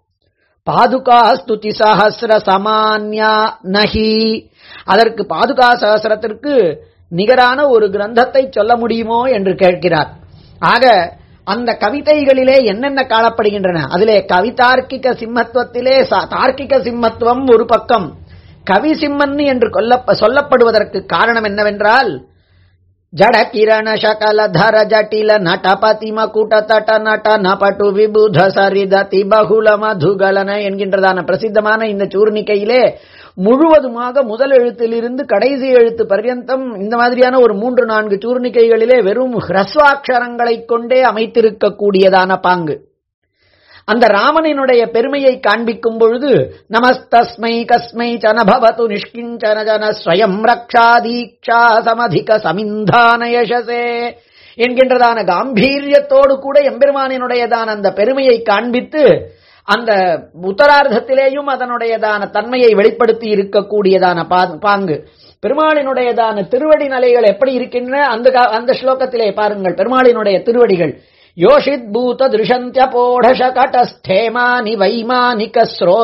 பாதுகா ஸ்துதி சஹசிர சமான்யா நகி அதற்கு பாதுகா சகசிரத்திற்கு நிகரான ஒரு கிரந்தத்தை சொல்ல முடியுமோ என்று கேட்கிறார் ஆக அந்த கவிதைகளிலே என்னென்ன காணப்படுகின்றன அதிலே கவிதார்க்கிக சிம்மத்துவத்திலே தார்க்கிக சிம்மத்துவம் ஒரு பக்கம் கவி சிம்மன் என்று சொல்லப்படுவதற்கு காரணம் என்னவென்றால் ஜட கிரண சகல தர ஜட்டில நட்டபதி மகுட தட்ட நட்ட நபட்டு விபுத சரிததி பகுல மதுகலன என்கின்றதான பிரசித்தமான இந்த சூர்ணிக்கையிலே முழுவதுமாக முதல் எழுத்திலிருந்து கடைசி எழுத்து பர்யந்தம் இந்த மாதிரியான ஒரு மூன்று நான்கு சூர்ணிக்கைகளிலே வெறும் ஹ்ரஸ்வாட்சரங்களைக் கொண்டே அமைத்திருக்கக்கூடியதான பாங்கு அந்த ராமனினுடைய பெருமையை காண்பிக்கும் பொழுது நமஸ்தஸ்மை கஸ்மை சனபவத்து நிஷ்கிஞ்சன ஜன ஸ்வயம் ரக்ஷாதீக்ஷா சமதிக சமிந்தான யசசே என்கின்றதான காம்பீரியத்தோடு கூட எம்பெருமானினுடையதான அந்த பெருமையை காண்பித்து அந்த உத்தரார்த்தத்திலேயும் அதனுடையதான தன்மையை வெளிப்படுத்தி இருக்கக்கூடியதான பாங்கு பெருமாளினுடையதான திருவடி நிலைகள் எப்படி இருக்கின்றன அந்த அந்த ஸ்லோகத்திலே பாருங்கள் பெருமாளினுடைய திருவடிகள் யோஷித் பூத திருஷந்திய போடஷ கடஸ்தேமானி வைமானிக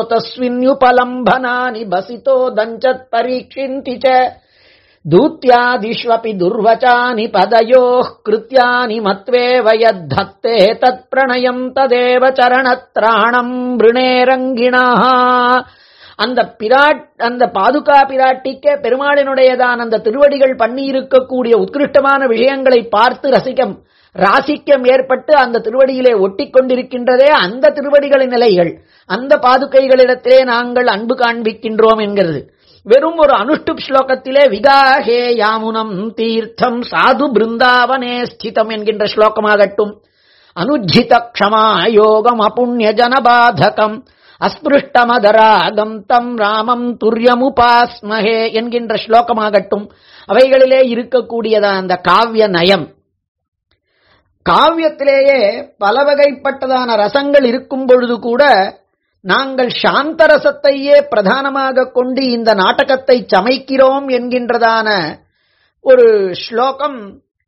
ஸ்ரோதஸ்வின்யுபலம்பனானி பசிதோ தஞ்சத் பரீட்சிந்தி ச दूत्यादिष्वपि दुर्वचानि पदयोः कृत्यानि मत्वेव यद्धत्ते तत्प्रणयम् तदेव चरणत्राणम् वृणेरङ्गिणः அந்த பிராட் அந்த பாதுகா பிராட்டிக்கே பெருமாளினுடையதான் அந்த திருவடிகள் பண்ணி இருக்கக்கூடிய உத்கிருஷ்டமான விஷயங்களை பார்த்து ரசிக்கம் ராசிக்கம் ஏற்பட்டு அந்த திருவடியிலே ஒட்டி கொண்டிருக்கின்றதே அந்த திருவடிகளின் நிலைகள் அந்த பாதுகைகளிடத்திலே நாங்கள் அன்பு காண்பிக்கின்றோம் என்கிறது வெறும் ஒரு அனுஷ்டுப் ஸ்லோகத்திலே விகாஹே யாமுனம் தீர்த்தம் சாது பிருந்தாவனே ஸ்திதம் என்கின்ற ஸ்லோகமாகட்டும் அனுஜித க்ஷமா யோகம் அபுண்ணிய ஜனபாதகம் அஸ்பிருஷ்டமதராகம் தம் ராமம் துரியமுபாஸ்மஹே என்கின்ற ஸ்லோகமாகட்டும் அவைகளிலே இருக்கக்கூடியதான அந்த காவிய நயம் காவியத்திலேயே பல வகைப்பட்டதான ரசங்கள் இருக்கும் பொழுது கூட நாங்கள் சாந்த ரசத்தையே பிரதானமாக கொண்டு இந்த நாடகத்தை சமைக்கிறோம் என்கின்றதான ஒரு ஸ்லோகம்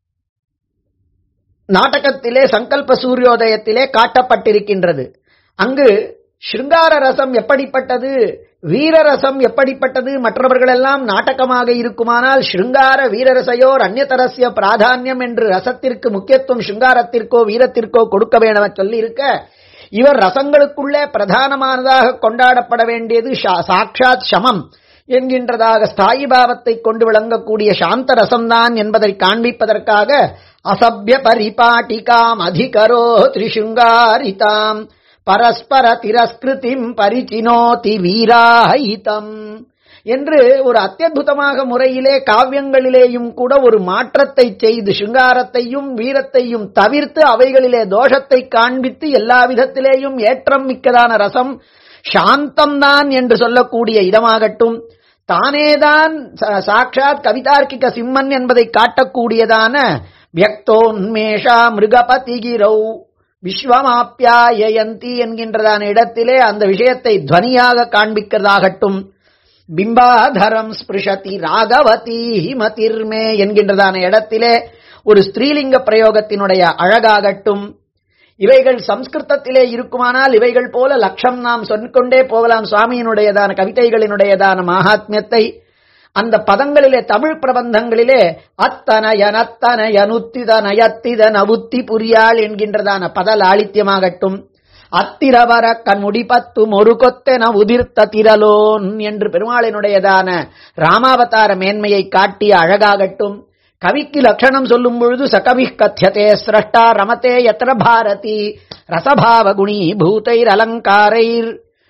நாடகத்திலே சங்கல்ப சூரியோதயத்திலே காட்டப்பட்டிருக்கின்றது அங்கு ஸ்ருங்கார ரசம் எப்படிப்பட்டது வீரரசம் எப்படிப்பட்டது மற்றவர்களெல்லாம் நாடகமாக இருக்குமானால் ஸ்ருங்கார வீரரசையோர் அந்நியதரசிய பிராதானியம் என்று ரசத்திற்கு முக்கியத்துவம் ஸ்ருங்காரத்திற்கோ வீரத்திற்கோ கொடுக்க வேண்டும் சொல்லி இருக்க இவர் ரசங்களுக்குள்ளே பிரதானமானதாக கொண்டாடப்பட வேண்டியது சாட்சாத் சமம் என்கின்றதாக ஸ்தாயி பாவத்தை கொண்டு விளங்கக்கூடிய சாந்த ரசம்தான் என்பதை காண்பிப்பதற்காக அசபிய பரிபாட்டிகாம் அதிகரோ திரிசுங்காரிதாம் பரஸ்பர திரஸ்கிருதிம் பரிச்சினோதி வீராஹிதம் என்று ஒரு அத்தியுதமாக முறையிலே காவியங்களிலேயும் கூட ஒரு மாற்றத்தை செய்து சிங்காரத்தையும் வீரத்தையும் தவிர்த்து அவைகளிலே தோஷத்தை காண்பித்து எல்லா விதத்திலேயும் ஏற்றம் மிக்கதான ரசம் சாந்தம்தான் என்று சொல்லக்கூடிய இடமாகட்டும் தானேதான் சாட்சாத் கவிதார்க்கிக சிம்மன் என்பதை காட்டக்கூடியதான வியக்தோன்மேஷா மிருகபதிகிரௌ விஸ்வமாப்பியாயந்தி என்கின்றதான இடத்திலே அந்த விஷயத்தை துவனியாக காண்பிக்கிறதாகட்டும் பிம்பாதரம் ஸ்பிருஷதி ராகவதி ஹிமதிர்மே என்கின்றதான இடத்திலே ஒரு ஸ்திரீலிங்க பிரயோகத்தினுடைய அழகாகட்டும் இவைகள் சம்ஸ்கிருதத்திலே இருக்குமானால் இவைகள் போல லட்சம் நாம் சொல்லிக்கொண்டே போகலாம் சுவாமியினுடையதான கவிதைகளினுடையதான மகாத்மியத்தை அந்த பதங்களிலே தமிழ் பிரபந்தங்களிலே அத்தனயனத்தனயனுத்தித நயத்தித நவுத்தி புரியாள் என்கின்றதான பத லாளித்யமாகட்டும் அத்திரவர கண்முடி பத்தும் ஒரு கொத்தென உதிர்த்த திரலோன் என்று பெருமாளினுடையதான ராமாவதார மேன்மையை காட்டிய அழகாகட்டும் கவிக்கு லட்சணம் சொல்லும் பொழுது சகவி கத்தியதே சிரஷ்டா ரமதே எத்திர பாரதி ரசபாவ குணி பூதைர் அலங்காரைர்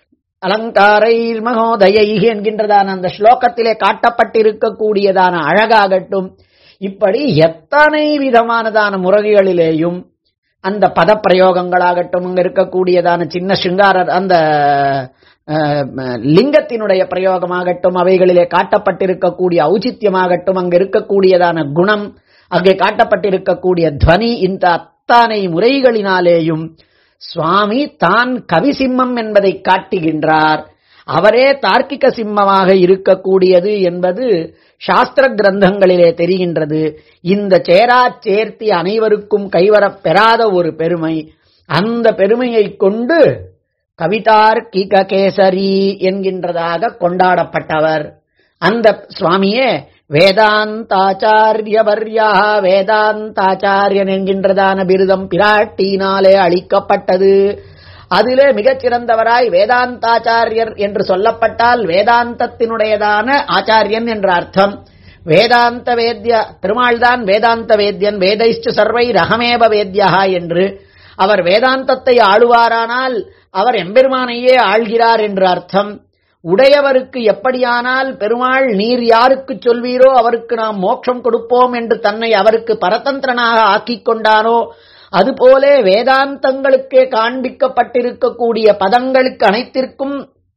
அலங்காரைர் மகோதயை என்கின்றதான அந்த ஸ்லோகத்திலே காட்டப்பட்டிருக்கக்கூடியதான அழகாகட்டும் இப்படி எத்தனை விதமானதான முறைகளிலேயும் அந்த பதப்பிரயோகங்களாகட்டும் அங்க இருக்கக்கூடியதான சின்ன சிங்கார அந்த அஹ், லிங்கத்தினுடைய பிரயோகமாகட்டும் அவைகளிலே காட்டப்பட்டிருக்கக்கூடிய ஔச்சித்யமாகட்டும் அங்க இருக்கக்கூடியதான குணம் அங்கே காட்டப்பட்டிருக்கக்கூடிய துவனி இந்த அத்தனை முறைகளினாலேயும் சுவாமி தான் கவிசிம்மம் என்பதை காட்டுகின்றார் அவரே தார்க்கிக சிம்மமாக இருக்கக்கூடியது என்பது சாஸ்திர கிரந்தங்களிலே தெரிகின்றது இந்த சேரா சேர்த்தி அனைவருக்கும் கைவரப் பெறாத ஒரு பெருமை அந்த பெருமையை கொண்டு கவிதார்க்கிக கேசரி என்கின்றதாக கொண்டாடப்பட்டவர் அந்த சுவாமியே வேதாந்தாச்சாரியவர்யா வேதாந்தாச்சாரியன் என்கின்றதான பிருதம் பிராட்டியினாலே அளிக்கப்பட்டது அதிலே மிகச் சிறந்தவராய் வேதாந்தாச்சாரியர் என்று சொல்லப்பட்டால் வேதாந்தத்தினுடையதான ஆச்சாரியன் என்ற அர்த்தம் வேதாந்த வேத்ய பெருமாள்தான் வேதாந்த வேத்யன் வேதைஷ்டு சர்வை ரகமேப வேத்யா என்று அவர் வேதாந்தத்தை ஆளுவாரானால் அவர் எம்பெருமானையே ஆள்கிறார் என்று அர்த்தம் உடையவருக்கு எப்படியானால் பெருமாள் நீர் யாருக்கு சொல்வீரோ அவருக்கு நாம் மோட்சம் கொடுப்போம் என்று தன்னை அவருக்கு பரதந்திரனாக ஆக்கிக் கொண்டானோ அதுபோலே வேதாந்தங்களுக்கே காண்பிக்கப்பட்டிருக்கக்கூடிய பதங்களுக்கு அனைத்திற்கும்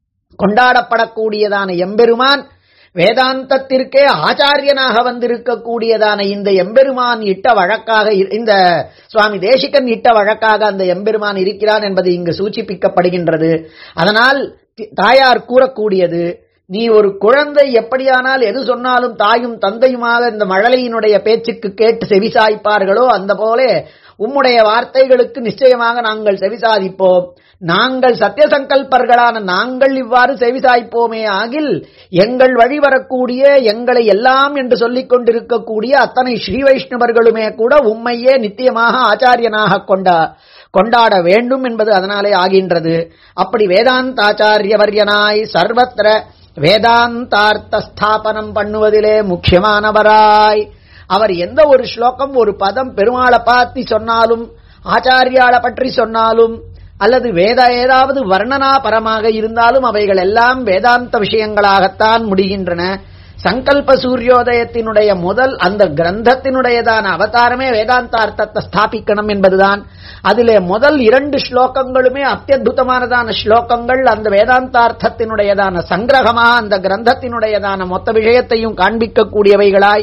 கொண்டாடப்படக்கூடியதான எம்பெருமான் வேதாந்தத்திற்கே ஆச்சாரியனாக வந்திருக்கக்கூடியதான இந்த எம்பெருமான் இட்ட வழக்காக இரு- இந்த சுவாமி தேசிகன் இட்ட வழக்காக அந்த எம்பெருமான் இருக்கிறான் என்பது இங்கு சூச்சிப்பிக்கப்படுகின்றது அதனால் தி- தாயார் கூறக்கூடியது நீ ஒரு குழந்தை எப்படியானால் எது சொன்னாலும் தாயும் தந்தையுமாக இந்த மழலையினுடைய பேச்சுக்கு கேட்டு செவிசாய்ப்பார்களோ அந்த போலே உம்முடைய வார்த்தைகளுக்கு நிச்சயமாக நாங்கள் செவிசாதிப்போம் நாங்கள் சத்திய சங்கல்பர்களான நாங்கள் இவ்வாறு செவிசாய்ப்போமே ஆகில் எங்கள் வழி வரக்கூடிய எங்களை எல்லாம் என்று சொல்லிக் கொண்டிருக்கக்கூடிய அத்தனை ஸ்ரீ வைஷ்ணவர்களுமே கூட உம்மையே நித்தியமாக ஆச்சாரியனாக கொண்டா கொண்டாட வேண்டும் என்பது அதனாலே ஆகின்றது அப்படி வேதாந்தாச்சாரியவர்யனாய் சர்வத்திர வேதாந்தார்த்த ஸ்தாபனம் பண்ணுவதிலே முக்கியமானவராய் அவர் எந்த ஒரு ஸ்லோகம் ஒரு பதம் பெருமாளை பார்த்து சொன்னாலும் ஆச்சாரியாளை பற்றி சொன்னாலும் அல்லது வேத ஏதாவது வர்ணனா பரமாக இருந்தாலும் அவைகள் எல்லாம் வேதாந்த விஷயங்களாகத்தான் முடிகின்றன சங்கல்ப சூரியோதயத்தினுடைய முதல் அந்த கிரந்தத்தினுடையதான அவதாரமே வேதாந்தார்த்தத்தை ஸ்தாபிக்கணும் என்பதுதான் அதிலே முதல் இரண்டு ஸ்லோகங்களுமே அத்தியுதமானதான ஸ்லோகங்கள் அந்த வேதாந்தார்த்தத்தினுடையதான சங்கிரகமா அந்த கிரந்தத்தினுடையதான மொத்த விஷயத்தையும் காண்பிக்கக்கூடியவைகளாய்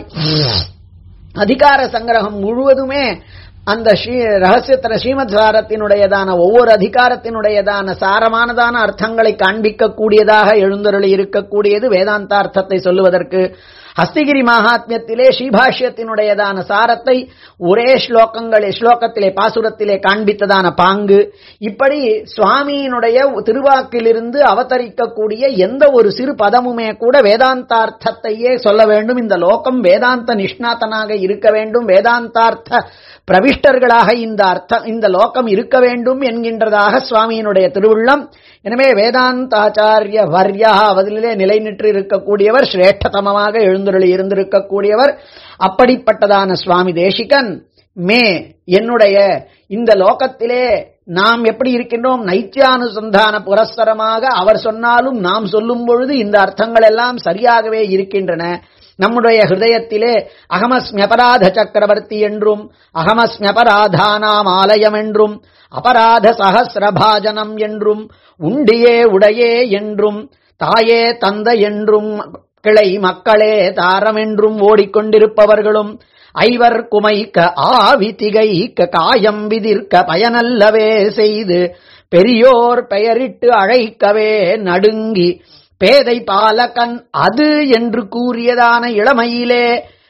அதிகார சங்கிரகம் முழுவதுமே அந்த ஸ்ரீ ரகசியத்திர ஸ்ரீமத் சாரத்தினுடையதான ஒவ்வொரு அதிகாரத்தினுடையதான சாரமானதான அர்த்தங்களை காண்பிக்கக்கூடியதாக எழுந்தருளி இருக்கக்கூடியது வேதாந்தார்த்தத்தை சொல்லுவதற்கு ஹஸ்திகிரி மகாத்மியத்திலே ஸ்ரீபாஷ்யத்தினுடையதான சாரத்தை ஒரே ஸ்லோகங்களே ஸ்லோகத்திலே பாசுரத்திலே காண்பித்ததான பாங்கு இப்படி சுவாமியினுடைய திருவாக்கிலிருந்து அவதரிக்கக்கூடிய எந்த ஒரு சிறு பதமுமே கூட வேதாந்தார்த்தத்தையே சொல்ல வேண்டும் இந்த லோகம் வேதாந்த நிஷ்ணாத்தனாக இருக்க வேண்டும் வேதாந்தார்த்த பிரவிஷ்டர்களாக இந்த அர்த்தம் இந்த லோகம் இருக்க வேண்டும் என்கின்றதாக சுவாமியினுடைய திருவுள்ளம் எனவே வேதாந்தாச்சாரிய வர்யா அவதிலே நிலை நின்று இருக்கக்கூடியவர் சிரேஷ்டதமமாக எழுந்தருளி இருந்திருக்கக்கூடியவர் அப்படிப்பட்டதான சுவாமி தேசிகன் மே என்னுடைய இந்த லோகத்திலே நாம் எப்படி இருக்கின்றோம் நைத்தியானுசந்தான புரஸ்தரமாக அவர் சொன்னாலும் நாம் சொல்லும் பொழுது இந்த அர்த்தங்கள் எல்லாம் சரியாகவே இருக்கின்றன நம்முடைய ஹிருதயத்திலே அகமஸ்மியபராத சக்கரவர்த்தி என்றும் அகமஸ்மியபராதானாம் ஆலயம் என்றும் அபராத சகசிரபாஜனம் என்றும் உண்டியே உடையே என்றும் தாயே தந்தை என்றும் கிளை மக்களே தாரம் என்றும் ஓடிக்கொண்டிருப்பவர்களும் ஐவர் குமைக்க ஆவி திகைக்க காயம் விதிர்க்க பயனல்லவே செய்து பெரியோர் பெயரிட்டு அழைக்கவே நடுங்கி பேதை பாலகன் அது என்று கூறியதான இளமையிலே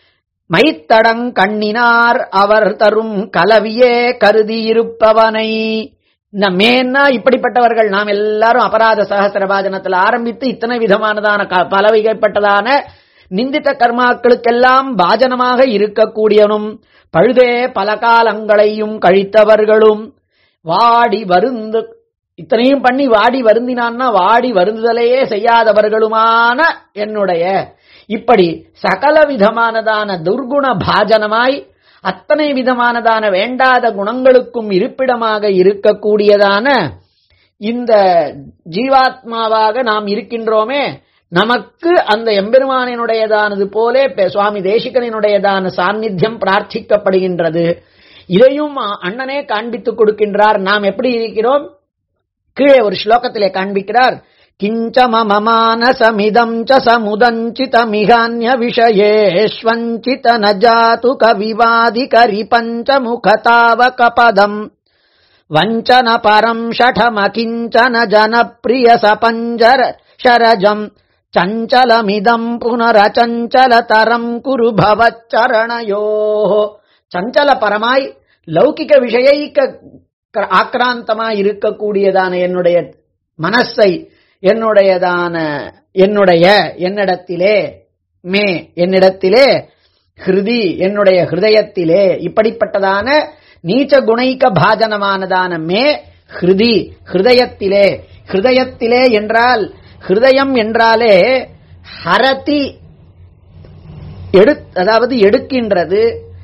மைத்தடங் கண்ணினார் அவர் தரும் கலவியே கருதியிருப்பவனை இந்த மேன்னா இப்படிப்பட்டவர்கள் நாம் எல்லாரும் அபராத சகசிரபாஜனத்தில் ஆரம்பித்து இத்தனை விதமானதான க- பலவகைப்பட்டதான நிந்தித்த கர்மாக்களுக்கெல்லாம் பாஜனமாக இருக்கக்கூடியவனும் பழுதே பல காலங்களையும் கழித்தவர்களும் வாடி வருந்து இத்தனையும் பண்ணி வாடி வருந்தினான்னா வாடி வருந்துதலையே செய்யாதவர்களுமான என்னுடைய இப்படி சகல விதமானதான துர்குண பாஜனமாய் அத்தனை விதமானதான வேண்டாத குணங்களுக்கும் இருப்பிடமாக இருக்கக்கூடியதான இந்த ஜீவாத்மாவாக நாம் இருக்கின்றோமே நமக்கு அந்த எம்பெருமானினுடையதானது போலே பெ- சுவாமி தேசிகனினுடையதான சாநித்தியம் பிரார்த்திக்கப்படுகின்றது இதையும் அ- அண்ணனே காண்பித்துக் கொடுக்கின்றார் நாம் எப்படி இருக்கிறோம் கீழே ஒரு ஸ்லோகத்திலே காண்பிக்கிறார் கிஞ்ச மம மானசமிதம் ச சமுதஞ்சிதமிகான்ய விஷயேஷ்வஞ்சித ந ஜாது கவிவாதி கரி பஞ்சமுகதாவக பதம் வஞ்சன பரம் ஷடமகிஞ்சன ஜனப்பிரிய சபஞ்சர ஷரஜம் சஞ்சலமிதம் புனரச்சஞ்சலதரம் குரு பவச்சரணயோ சஞ்சல பரமாய் லௌகிக விஷயைக்க க- ஆக்ராந்தமாய் இருக்கக்கூடியதான என்னுடைய மனசை என்னுடையதான என்னுடைய என்னிடத்திலே மே என்னிடத்திலே ஹிருதி என்னுடைய ஹிருதயத்திலே இப்படிப்பட்டதான நீச்ச குணைக்க பாஜனமானதான மே ஹிருதி ஹிருதயத்திலே ஹிருதயத்திலே என்றால் ஹிருதயம் என்றாலே ஹரதி எடு அதாவது எடுக்கின்றது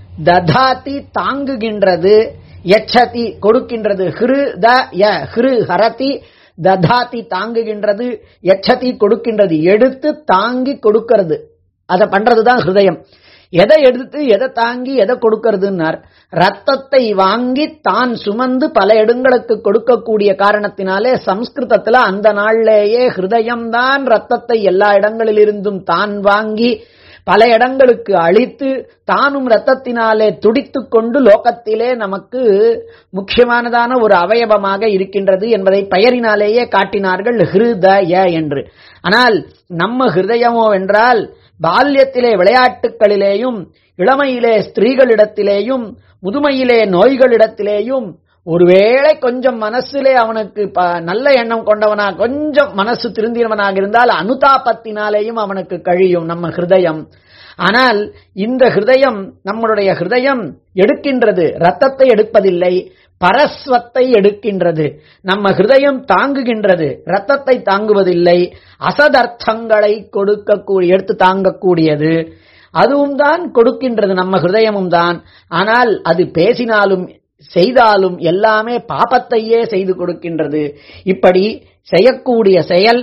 ததாதி தாங்குகின்றது எச்சதி கொடுக்கின்றது ஹிரு த ய ஹிரு ஹரதி ததாதி தாங்குகின்றது எச்சதி கொடுக்கின்றது எடுத்து தாங்கி கொடுக்கிறது அதை பண்றதுதான் ஹிருதயம் எதை எடுத்து எதை தாங்கி எதை கொடுக்கறதுன்னார் ரத்தத்தை வாங்கி தான் சுமந்து பல இடங்களுக்கு கொடுக்கக்கூடிய காரணத்தினாலே சம்ஸ்கிருதத்துல அந்த நாள்லேயே ஹிருதயம்தான் ரத்தத்தை எல்லா இடங்களிலிருந்தும் தான் வாங்கி பல இடங்களுக்கு அழித்து தானும் ரத்தத்தினாலே துடித்துக் கொண்டு லோகத்திலே நமக்கு முக்கியமானதான ஒரு அவயவமாக இருக்கின்றது என்பதை பெயரினாலேயே காட்டினார்கள் ஹிருதய என்று ஆனால் நம்ம ஹிருதயமோ என்றால் பால்யத்திலே விளையாட்டுகளிலேயும் இளமையிலே ஸ்திரீகளிடத்திலேயும் முதுமையிலே நோய்களிடத்திலேயும் ஒருவேளை கொஞ்சம் மனசிலே அவனுக்கு ப- நல்ல எண்ணம் கொண்டவனா கொஞ்சம் மனசு திருந்தியவனாக இருந்தால் அனுதாபத்தினாலேயும் அவனுக்கு கழியும் நம்ம ஹிருதயம் ஆனால் இந்த ஹிருதயம் நம்மளுடைய ஹிருதயம் எடுக்கின்றது ரத்தத்தை எடுப்பதில்லை பரஸ்வத்தை எடுக்கின்றது நம்ம ஹிருதயம் தாங்குகின்றது ரத்தத்தை தாங்குவதில்லை அசதர்த்தங்களை கொடுக்கக்கூடிய எடுத்து தாங்கக்கூடியது அதுவும் தான் கொடுக்கின்றது நம்ம ஹிருதயமும் தான் ஆனால் அது பேசினாலும் செய்தாலும் எல்லாமே பாபத்தையே செய்து கொடுக்கின்றது இப்படி செய்யக்கூடிய செயல்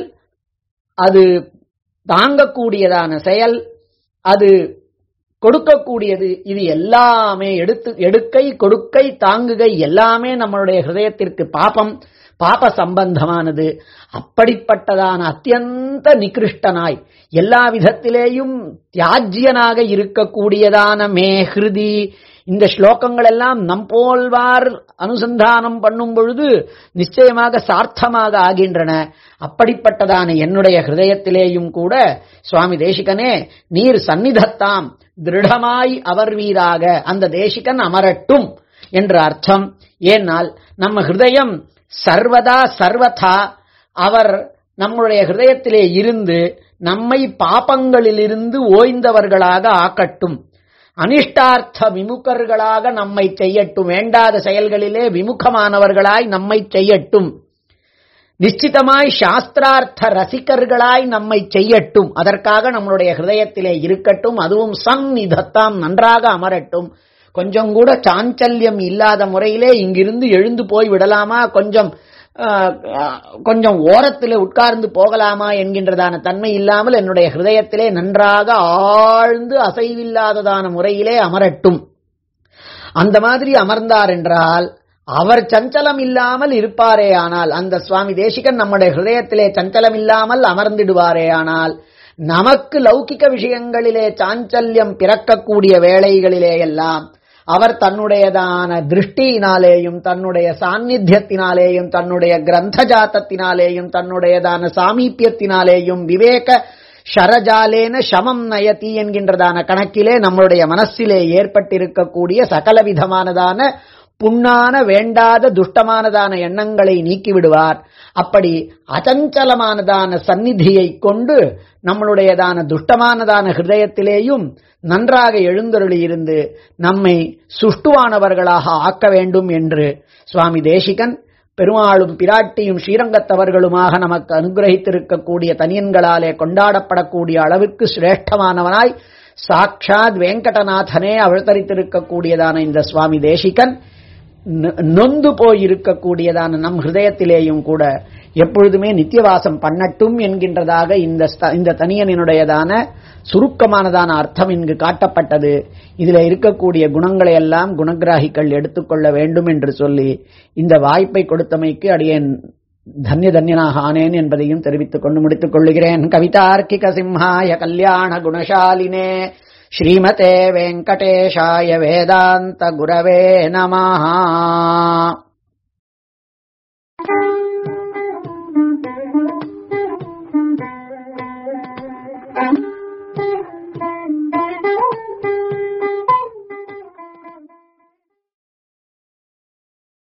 அது தாங்கக்கூடியதான செயல் அது கொடுக்கக்கூடியது இது எல்லாமே எடுத்து எடுக்கை கொடுக்கை தாங்குகை எல்லாமே நம்மளுடைய ஹிருதயத்திற்கு பாபம் பாப சம்பந்தமானது அப்படிப்பட்டதான அத்தியந்த நிகிருஷ்டனாய் எல்லா விதத்திலேயும் தியாஜ்யனாக இருக்கக்கூடியதான மே ஹிருதி இந்த ஸ்லோகங்கள் எல்லாம் நம் போல்வார் அனுசந்தானம் பண்ணும் பொழுது நிச்சயமாக சார்த்தமாக ஆகின்றன அப்படிப்பட்டதான என்னுடைய ஹிருதயத்திலேயும் கூட சுவாமி தேசிகனே நீர் சந்நிதத்தாம் திருடமாய் அவர் வீராக அந்த தேசிகன் அமரட்டும் என்ற அர்த்தம் ஏனால் நம்ம ஹிருதயம் சர்வதா சர்வதா அவர் நம்முடைய ஹிருதயத்திலே இருந்து நம்மை பாபங்களிலிருந்து ஓய்ந்தவர்களாக ஆக்கட்டும் அனிஷ்டார்த்த விமுகர்களாக நம்மை செய்யட்டும் வேண்டாத செயல்களிலே விமுகமானவர்களாய் நம்மை செய்யட்டும் நிச்சிதமாய் சாஸ்திரார்த்த ரசிகர்களாய் நம்மை செய்யட்டும் அதற்காக நம்மளுடைய ஹிருதயத்திலே இருக்கட்டும் அதுவும் சந்நிதத்தாம் நன்றாக அமரட்டும் கொஞ்சம் கூட சாஞ்சல்யம் இல்லாத முறையிலே இங்கிருந்து எழுந்து போய் விடலாமா கொஞ்சம் ஆஹ், கொஞ்சம் ஓரத்திலே உட்கார்ந்து போகலாமா என்கின்றதான தன்மை இல்லாமல் என்னுடைய ஹிருதயத்திலே நன்றாக ஆழ்ந்து அசைவில்லாததான முறையிலே அமரட்டும் அந்த மாதிரி அமர்ந்தார் என்றால் அவர் சஞ்சலம் இல்லாமல் இருப்பாரே ஆனால் அந்த சுவாமி தேசிகன் நம்முடைய ஹிருதயத்திலே சஞ்சலம் இல்லாமல் அமர்ந்திடுவாரே ஆனால் நமக்கு லௌகிக விஷயங்களிலே சாஞ்சல்யம் பிறக்கக்கூடிய வேளைகளிலே எல்லாம் அவர் தன்னுடையதான திருஷ்டியினாலேயும் தன்னுடைய சாநித்தியத்தினாலேயும் தன்னுடைய கிரந்த ஜாத்தத்தினாலேயும் தன்னுடையதான சாமீபியத்தினாலேயும் விவேக ஷரஜாலேன சமம் நயதி என்கின்றதான கணக்கிலே நம்மளுடைய மனசிலே ஏற்பட்டிருக்கக்கூடிய சகல விதமானதான புண்ணான வேண்டாத துஷ்டமானதான எண்ணங்களை நீக்கிவிடுவார் அப்படி அச்சஞ்சலமானதான சந்நிதியை கொண்டு நம்மளுடையதான துஷ்டமானதான ஹிருதயத்திலேயும் நன்றாக எழுந்தருளி இருந்து நம்மை சுஷ்டுவானவர்களாக ஆக்க வேண்டும் என்று சுவாமி தேசிகன் பெருமாளும் பிராட்டியும் ஸ்ரீரங்கத்தவர்களுமாக நமக்கு அனுகிரகித்திருக்கக்கூடிய தனியன்களாலே கொண்டாடப்படக்கூடிய அளவிற்கு சிரேஷ்டமானவனாய் சாக்ஷாத் வெங்கடநாதனே அவதரித்திருக்கக்கூடியதான இந்த சுவாமி தேசிகன் நொ- நொந்து போயிருக்கக்கூடியதான நம் ஹிருதயத்திலேயும் கூட எப்பொழுதுமே நித்தியவாசம் பண்ணட்டும் என்கின்றதாக இந்த ஸ்த- இந்த தனியனினுடையதான சுருக்கமானதான அர்த்தம் இங்கு காட்டப்பட்டது இதுல இருக்கக்கூடிய குணங்களை எல்லாம் குணகிராகிகள் எடுத்துக்கொள்ள வேண்டும் என்று சொல்லி இந்த வாய்ப்பை கொடுத்தமைக்கு அடியேன் தன்ய தன்யனாக ஆனேன் என்பதையும் தெரிவித்துக் கொண்டு முடித்துக் கொள்ளுகிறேன் கவிதார்க்கிக சிம்ஹாய கல்யாண குணசாலினே ஸ்ரீமதே வெங்கடேஷாய வேதாந்த குரவே நமஹா Thank you.